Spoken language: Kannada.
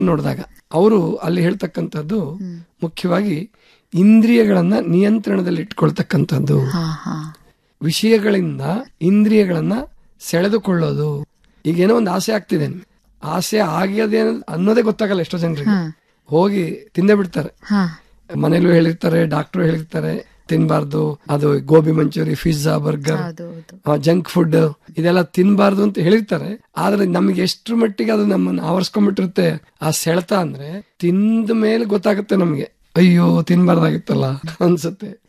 ನೋಡಿದಾಗ ಅವರು ಅಲ್ಲಿ ಹೇಳ್ತಕ್ಕಂಥದ್ದು ಮುಖ್ಯವಾಗಿ ಇಂದ್ರಿಯಗಳನ್ನ ನಿಯಂತ್ರಣದಲ್ಲಿ ಇಟ್ಕೊಳ್ತಕ್ಕಂಥದ್ದು ಹಾ ಹಾ ವಿಷಯಗಳಿಂದ ಇಂದ್ರಿಯಗಳನ್ನ ಸೆಳೆದುಕೊಳ್ಳೋದು ಈಗ ಏನೋ ಒಂದು ಆಸೆ ಆಗ್ತಿದೆ ಆಸೆ ಆಗ್ಯದೆ ಅನ್ನೋದೇ ಗೊತ್ತಾಗಲ್ಲ ಎಷ್ಟೋ ಜನರಿಗೆ ಹೋಗಿ ತಿಂದೇ ಬಿಡ್ತಾರೆ ಹಾ ಮನೇಲೂ ಹೇಳಿರ್ತಾರೆ ಡಾಕ್ಟರ್ ಹೇಳಿರ್ತಾರೆ ತಿನ್ಬಾರ್ದು ಅದು ಗೋಬಿ ಮಂಚೂರಿ ಪಿಜ್ಜಾ ಬರ್ಗರ್ ಹೌದು ಹೌದು ಜಂಕ್ ಫುಡ್ ಇದೆಲ್ಲ ತಿನ್ಬಾರ್ದು ಅಂತ ಹೇಳಿರ್ತಾರೆ ಆದ್ರೆ ನಮ್ಗೆ ಎಷ್ಟ್ರ ಮಟ್ಟಿಗೆ ಅದು ನಮ್ಮನ್ನ ಆವರಿಸ್ಕೊಂಡ್ಬಿಟ್ಟಿರುತ್ತೆ ಆ ಸೆಳೆತ ಅಂದ್ರೆ ತಿಂದ ಮೇಲೆ ಗೊತ್ತಾಗುತ್ತೆ ನಮ್ಗೆ ಅಯ್ಯೋ ತಿನ್ಬಾರ್ದಾಗಿತ್ತಲ್ಲ ಅನ್ಸುತ್ತೆ